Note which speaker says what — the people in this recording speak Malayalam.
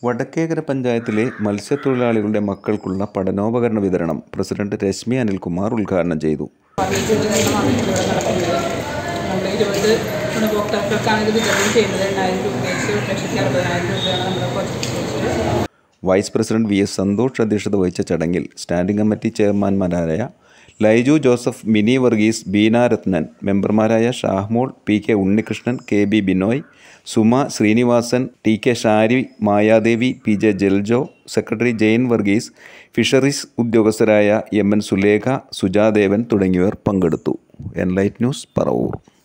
Speaker 1: വടക്കേക്കര പഞ്ചായത്തിലെ മത്സ്യത്തൊഴിലാളികളുടെ മക്കൾക്കുള്ള പഠനോപകരണ വിതരണം പ്രസിഡന്റ് രശ്മി അനിൽകുമാർ ഉദ്ഘാടനം ചെയ്തു
Speaker 2: ഫർണിച്ചർ വിതരണമാണ് ഇവിടെ നടക്കുന്നത് നമ്മൾ ഇരുപത് ഗുണഭോക്താക്കൾക്കാണ് ഇത് വിതരണം ചെയ്യുന്നത് എണ്ണായിരം രൂപ വെച്ച് ഒരു ലക്ഷത്തി അറുപതിനായിരം രൂപയാണ് നമ്മുടെ project
Speaker 1: vice president V S Santhosh അധ്യക്ഷത വഹിച്ച ചടങ്ങിൽ സ്റ്റാൻഡിംഗ് കമ്മിറ്റി ചെയർമാൻമാരായ ലൈജു ജോസഫ് മിനി വർഗീസ് ബീന രത്നൻ മെമ്പർമാരായ Shahmol P K Unnikrishnan K B Binoy Suma Srinivasan T K Shari Mayadevi P J Jeljo secretary Jain Varghese fisheries ഉദ്യോഗസ്ഥരായ എം എൻ സുലേഖ സുജാദേവൻ തുടങ്ങിയവർ പങ്കെടുത്തു എൻലൈറ്റ് ന്യൂസ് പറവൂർ